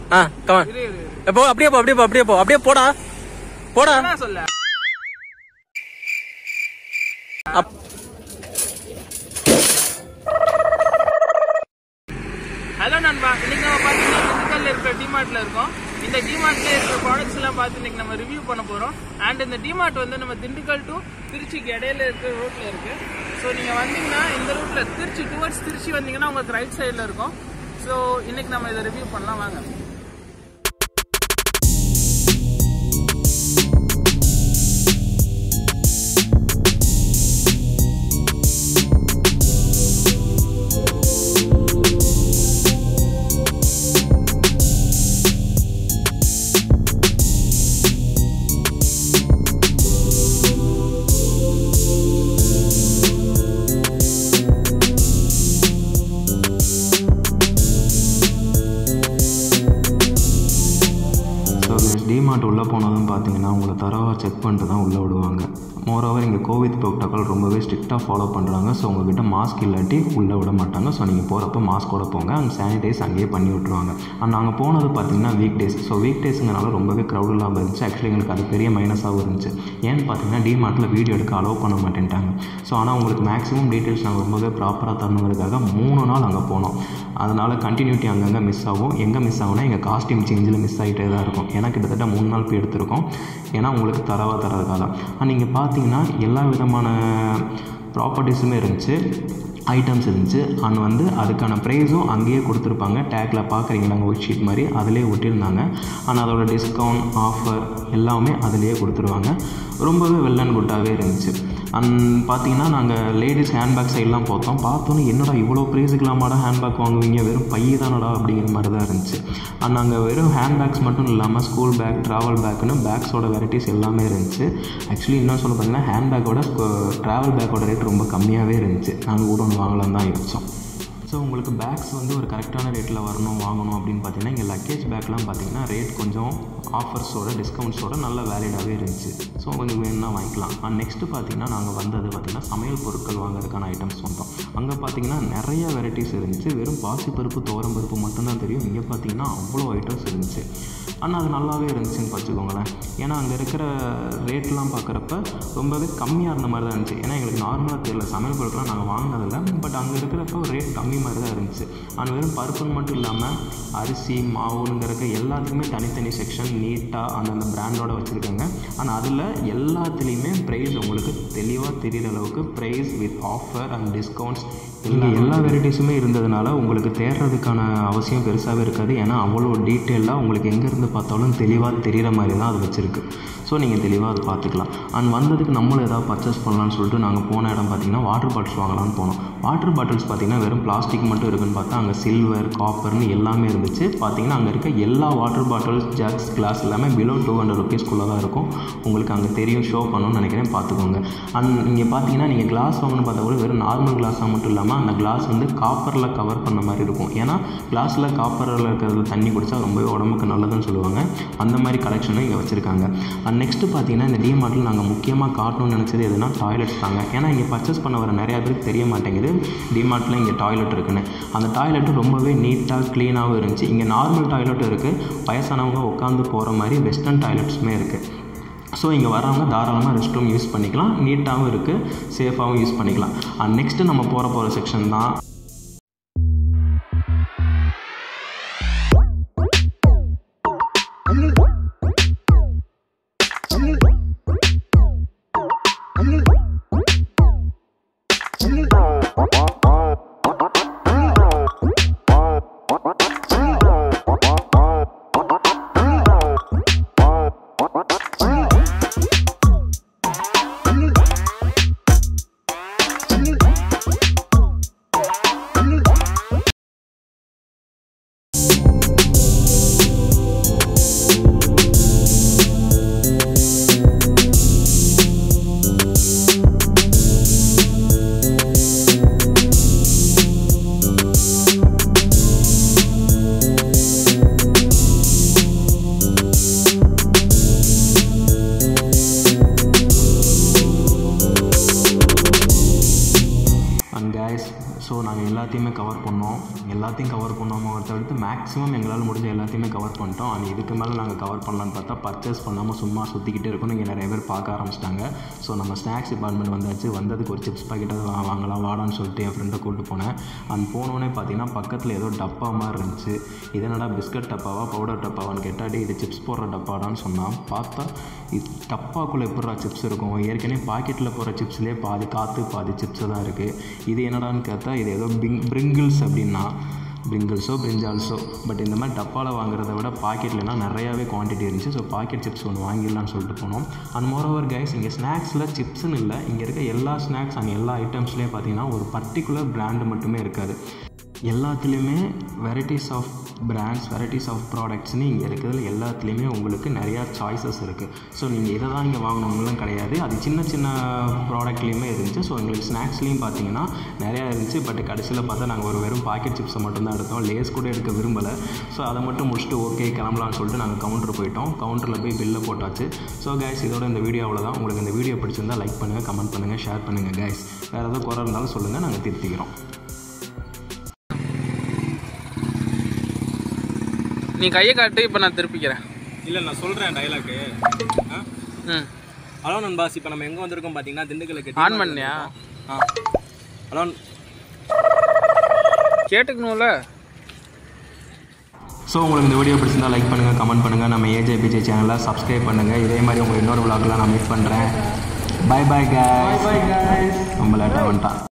ஆ come on இரு இரு இரு. போ அப்படியே போ அப்படியே போ அப்படியே போ அப்படியே போடா போடா என்ன சொல்ல அப்- ஹலோ நண்பா இன்னைக்கு நம்ம பார்த்தீங்கன்னா திண்டுக்கல்ல இருக்கிற டிமார்ட்ல இருக்கோம் இந்த டிமார்ட்ல இருக்கிற ப்ராடக்ட்ஸ் எல்லாம் பார்த்து இன்னைக்கு நம்ம ரிவ்யூ பண்ண போறோம் அண்ட் இந்த டிமார்ட் வந்து நம்ம திண்டுக்கல் டு திருச்சிக்கு இடையில இருக்கிற ரோட்ல இருக்கு ஸோ நீங்க வந்தீங்கன்னா இந்த ரூட்ல திருச்சி டுவர்ட்ஸ் திருச்சி வந்தீங்கன்னா உங்களுக்கு ரைட் சைடில் இருக்கும் ஸோ இன்னைக்கு நம்ம இதை ரிவ்யூ பண்ணலாம் வாங்க ஸோ டிமார்ட் உள்ளே போனதும் பார்த்தீங்கன்னா உங்களை தரவாக செக் பண்ணிட்டு தான் உள்ளே விடுவாங்க மோரோவர் இங்கே கோவிட் ப்ரோட்டோக்கால் ரொம்பவே ஸ்ட்ரிக்டாக ஃபாலோ பண்ணுறாங்க ஸோ உங்ககிட்ட மாஸ்க் இல்லாட்டி உள்ளே விட மாட்டாங்க ஸோ நீங்கள் போகிறப்ப மாஸ்கோட போங்க அங்கே சானிடைஸ் அங்கேயே பண்ணி விட்ருவாங்க அண்ட் நாங்கள் போனது பார்த்தீங்கன்னா வீக் டேஸ் ஸோ வீக் டேஸுங்கனால ரொம்பவே க்ரௌட் இல்லாமல் இருந்துச்சு ஆக்சுவலி எங்களுக்கு அது பெரிய மைனஸாகவும் இருந்துச்சு ஏன்னு பார்த்தீங்கன்னா டிமார்ட்டில் வீடியோ எடுக்க அலோவ் பண்ண மாட்டேன்ட்டாங்க ஸோ ஆனால் உங்களுக்கு மேக்ஸிமம் டீட்டெயில்ஸ் நாங்கள் ரொம்பவே ப்ராப்பராக தரணுங்கிறதுக்காக மூணு நாள் அங்கே போனோம் அதனால் கண்டினியூட்டி அங்கங்கே மிஸ் ஆகும் எங்கே மிஸ் ஆகும்னா எங்கள் காஸ்டியூம் சேஞ்சில் மிஸ் ஆகிட்டே தான் இருக்கும் ஏன்னா கிட்டத்தட்ட மூணு நாள் போய் எடுத்திருக்கோம் ஏன்னா உங்களுக்கு தரவா தரதுக்காக தான் நீங்கள் பார்த்தீங்கன்னா எல்லா விதமான ப்ராப்பர்ட்டிஸுமே இருந்துச்சு ஐட்டம்ஸ் இருந்துச்சு அண்ட் வந்து அதுக்கான ப்ரைஸும் அங்கேயே கொடுத்துருப்பாங்க டேக்கில் பார்க்குறீங்களா அங்கே ஒயிட் ஷீட் மாதிரி அதிலே ஒட்டியிருந்தாங்க ஆனால் அதோட டிஸ்கவுண்ட் ஆஃபர் எல்லாமே அதிலேயே கொடுத்துருவாங்க ரொம்பவே வெல் அண்ட் குட்டாகவே இருந்துச்சு அண்ட் பார்த்தீங்கன்னா நாங்கள் லேடிஸ் ஹேண்ட்பேக் சைட்லாம் பார்த்தோம் பார்த்தோன்னே என்னடா இவ்வளோ ப்ரைஸுக்கெல்லாமாடா ஹேண்ட்பேக் வாங்குவீங்க வெறும் பைய தானடா அப்படிங்கிற மாதிரி தான் இருந்துச்சு அண்ட் நாங்கள் வெறும் ஹேண்ட்பேக்ஸ் மட்டும் இல்லாமல் ஸ்கூல் பேக் ட்ராவல் பேக்குன்னு பேக்ஸோட வெரைட்டிஸ் எல்லாமே இருந்துச்சு ஆக்சுவலி இன்னும் சொல்ல பார்த்தீங்கன்னா ஹேண்ட்பேக்கோட ட்ராவல் பேக்கோட ரேட் ரொம்ப கம்மியாகவே இருந்துச்சு நாங்கள் கூட ஒன்று வாங்கலாம் தான் யோசிச்சோம் ஸோ உங்களுக்கு பேக்ஸ் வந்து ஒரு கரெக்டான ரேட்டில் வரணும் வாங்கணும் அப்படின்னு பார்த்தீங்கன்னா இங்கே லக்கேஜ் பேக்லாம் பார்த்தீங்கன்னா ரேட் கொஞ்சம் ஆஃபர்ஸோட டிஸ்கவுண்ட்ஸோட நல்ல வேலிடாகவே இருந்துச்சு ஸோ உங்களுக்கு வேணும்னா வாங்கிக்கலாம் அண்ட் நெக்ஸ்ட்டு பார்த்தீங்கன்னா நாங்கள் வந்தது பார்த்தீங்கன்னா சமையல் பொருட்கள் வாங்குறதுக்கான ஐட்டம்ஸ் வந்தோம் அங்கே பார்த்தீங்கன்னா நிறைய வெரைட்டிஸ் இருந்துச்சு வெறும் பாசிப்பருப்பு துவரம் பருப்பு மட்டும்தான் தெரியும் இங்கே பார்த்தீங்கன்னா அவ்வளோ ஐட்டம்ஸ் இருந்துச்சு ஆனால் அது நல்லாவே இருந்துச்சுன்னு வச்சுக்கோங்களேன் ஏன்னா அங்கே இருக்கிற ரேட்லாம் பார்க்குறப்ப ரொம்பவே கம்மியாக இருந்த மாதிரி தான் இருந்துச்சு ஏன்னா எங்களுக்கு நார்மலாக தெரியல சமையல் பொருட்கள்லாம் நாங்கள் வாங்கினதில்ல பட் அங்கே இருக்கிறப்ப ரேட் கம்மி மாதிரி தான் இருந்துச்சு ஆனால் வெறும் பருப்புன்னு மட்டும் இல்லாமல் அரிசி மாவுங்கிறக்க எல்லாத்துக்குமே தனித்தனி செக்ஷன் நீட்டாக அந்தந்த பிராண்டோட வச்சுருக்காங்க ஆனால் அதில் எல்லாத்துலேயுமே ப்ரைஸ் உங்களுக்கு தெளிவாக தெரிகிற அளவுக்கு price with offer and discounts இங்கே எல்லா வெரைட்டிஸுமே இருந்ததுனால உங்களுக்கு தேடுறதுக்கான அவசியம் பெருசாகவே இருக்காது ஏன்னா அவ்வளோ டீட்டெயிலாக உங்களுக்கு எங்கேருந்து பார்த்தாலும் தெளிவாக தெரிகிற மாதிரி தான் அது வச்சுருக்கு ஸோ நீங்கள் தெளிவாக அதை பார்த்துக்கலாம் அண்ட் வந்ததுக்கு நம்மளும் ஏதாவது பர்ச்சேஸ் பண்ணலாம்னு சொல்லிட்டு நாங்கள் போன இடம் பார்த்தீங்கன்னா வாட்டர் பாட்டில்ஸ் வாங்கலாம்னு போனோம் வாட்டர் பாட்டில்ஸ் பார்த்தீங்கன்னா வெறும் பிளாஸ்டிக் மட்டும் இருக்குன்னு பார்த்தா அங்கே சில்வர் காப்பர்னு எல்லாமே இருந்துச்சு பார்த்தீங்கன்னா அங்கே இருக்க எல்லா வாட்டர் பாட்டில்ஸ் ஜக்ஸ் கிளாஸ் எல்லாமே பிலோ டூ ஹண்ட்ரட் ருபீஸ்க்குள்ளே தான் இருக்கும் உங்களுக்கு அங்கே தெரியும் ஷோ பண்ணணும்னு நினைக்கிறேன் பார்த்துக்கோங்க அண்ட் இங்கே பார்த்தீங்கன்னா நீங்கள் கிளாஸ் வாங்கணும்னு பார்த்தா கூட வெறும் நார்மல் கிளாஸாக மட்டும் இல்லாமல் அந்த கிளாஸ் வந்து காப்பரில் கவர் பண்ண மாதிரி இருக்கும் ஏன்னா கிளாஸில் காப்பரில் இருக்கிறதுல தண்ணி குடித்தா ரொம்பவே உடம்புக்கு நல்லதுன்னு சொல்லுவாங்க அந்த மாதிரி கலெக்ஷனும் இங்கே வச்சுருக்காங்க அண்ட் நெக்ஸ்ட்டு பார்த்தீங்கன்னா இந்த டிமார்ட்டில் நாங்கள் முக்கியமாக காட்டணும்னு நினச்சது எதுனா டாய்லெட்ஸ் தாங்க ஏன்னா இங்கே பர்ச்சேஸ் பண்ண வர நிறையா பேருக்கு தெரிய மாட்டேங்குது டிமார்ட்டில் இங்கே டாய்லெட் இருக்குன்னு அந்த டாய்லெட்டு ரொம்பவே நீட்டாக க்ளீனாகவும் இருந்துச்சு இங்கே நார்மல் டாய்லெட் இருக்குது வயசானவங்க உட்காந்து போகிற மாதிரி வெஸ்டர்ன் டாய்லெட்ஸுமே இருக்குது ஸோ இங்கே வரவங்க தாராளமாக ரெஸ்ட் ரூம் யூஸ் பண்ணிக்கலாம் நீட்டாகவும் இருக்குது சேஃபாகவும் யூஸ் பண்ணிக்கலாம் அண்ட் நெக்ஸ்ட்டு நம்ம போகிற போகிற செக்ஷன் தான் ஸோ நாங்கள் எல்லாத்தையுமே கவர் பண்ணோம் எல்லாத்தையும் கவர் பண்ணாமல் தவிர்த்து மேக்ஸிமம் எங்களால் முடிஞ்ச எல்லாத்தையுமே கவர் பண்ணிட்டோம் அண்ட் இதுக்கு மேலே நாங்கள் கவர் பண்ணலான்னு பார்த்தா பர்ச்சேஸ் பண்ணாமல் சும்மா சுற்றிக்கிட்டே இருக்கணும் இங்கே நிறைய பேர் பார்க்க ஆரம்பிச்சிட்டாங்க ஸோ நம்ம ஸ்நாக்ஸ் டிபார்ட்மெண்ட் வந்தாச்சு வந்ததுக்கு ஒரு சிப்ஸ் பாக்கெட்டாக வா வாங்கலாம் வாடான்னு சொல்லிட்டு என் ஃப்ரெண்டை கூப்பிட்டு போனேன் அண்ட் போனோடனே பார்த்தீங்கன்னா பக்கத்தில் ஏதோ டப்பா மாதிரி இருந்துச்சு இது என்னடா பிஸ்கட் டப்பாவா பவுடர் டப்பாவான்னு கேட்டாடி இது சிப்ஸ் போடுற டப்பாடான்னு சொன்னான் பார்த்தா இது டப்பாக்குள்ளே எப்படா சிப்ஸ் இருக்கும் ஏற்கனவே பாக்கெட்டில் போகிற சிப்ஸ்லேயே பாதி காற்று பாதி சிப்ஸ் தான் இருக்குது இது என்னடான்னு கேட்டால் இது ஏதோ பிங் பிரிங்கிள்ஸ் அப்படின்னா பிரிங்கிள்ஸோ பிரிஞ்சால்ஸோ பட் இந்த மாதிரி டப்பாவில் வாங்குறத விட பாக்கெட்லனா நிறையாவே குவான்டிட்டி இருந்துச்சு ஸோ பாக்கெட் சிப்ஸ் ஒன்று வாங்கிடலாம்னு சொல்லிட்டு போனோம் அண்ட் மோரோவர் கைஸ் இங்கே ஸ்நாக்ஸில் சிப்ஸ்னு இல்லை இங்கே இருக்க எல்லா ஸ்நாக்ஸ் அண்ட் எல்லா ஐட்டம்ஸ்லேயும் பார்த்தீங்கன்னா ஒரு பர்டிகுலர் பிராண்டு மட்டுமே இருக்காது எல்லாத்துலேயுமே varieties of brands varieties of ப்ராடக்ட்ஸ்னு இங்கே இருக்கிறதுல எல்லாத்துலேயுமே உங்களுக்கு நிறையா சாய்ஸஸ் இருக்குது ஸோ நீங்கள் இதை தான் இங்கே வாங்கணுங்களும் கிடையாது அது சின்ன சின்ன ப்ராடக்ட்லேயுமே இருந்துச்சு ஸோ எங்களுக்கு ஸ்நாக்ஸ்லேயும் பார்த்தீங்கன்னா நிறையா இருந்துச்சு பட் கடைசியில் பார்த்தா நாங்கள் ஒரு வெறும் பாக்கெட் சிப்ஸை மட்டும்தான் எடுத்தோம் லேஸ் கூட எடுக்க விரும்பலை ஸோ அதை மட்டும் முடிச்சுட்டு ஓகே கிளம்பலாம்னு சொல்லிட்டு நாங்கள் கவுண்டர் போயிட்டோம் கவுண்டரில் போய் பில்லை போட்டாச்சு ஸோ கைஸ் இதோட இந்த வீடியோ அவ்வளோதான் உங்களுக்கு இந்த வீடியோ பிடிச்சிருந்தா லைக் பண்ணுங்கள் கமெண்ட் பண்ணுங்கள் ஷேர் பண்ணுங்கள் கைஸ் வேறு ஏதாவது குறை இருந்தாலும் சொல்லுங்கள் நாங்கள் திருத்திக்கிறோம் நீ கையை காட்டு இப்போ நான் திருப்பிக்கிறேன் இல்லை நான் சொல்கிறேன் டைலாக்கு ம் ஹலோ நண்பாஸ் இப்போ நம்ம எங்கே வந்திருக்கோம் பார்த்தீங்கன்னா திண்டுக்கலுக்கு ஆன் பண்ணியா ஆ ஹலோ கேட்டுக்கணும்ல ஸோ உங்களுக்கு இந்த வீடியோ பிடிச்சிருந்தா லைக் பண்ணுங்கள் கமெண்ட் பண்ணுங்கள் நம்ம ஏஜே பிஜே சேனலை சப்ஸ்கிரைப் பண்ணுங்கள் இதே மாதிரி உங்கள் இன்னொரு விளாக்லாம் நான் மீட் பண்ணுறேன் பை பை guys ரொம்ப லேட்டாக வந்துட்டான்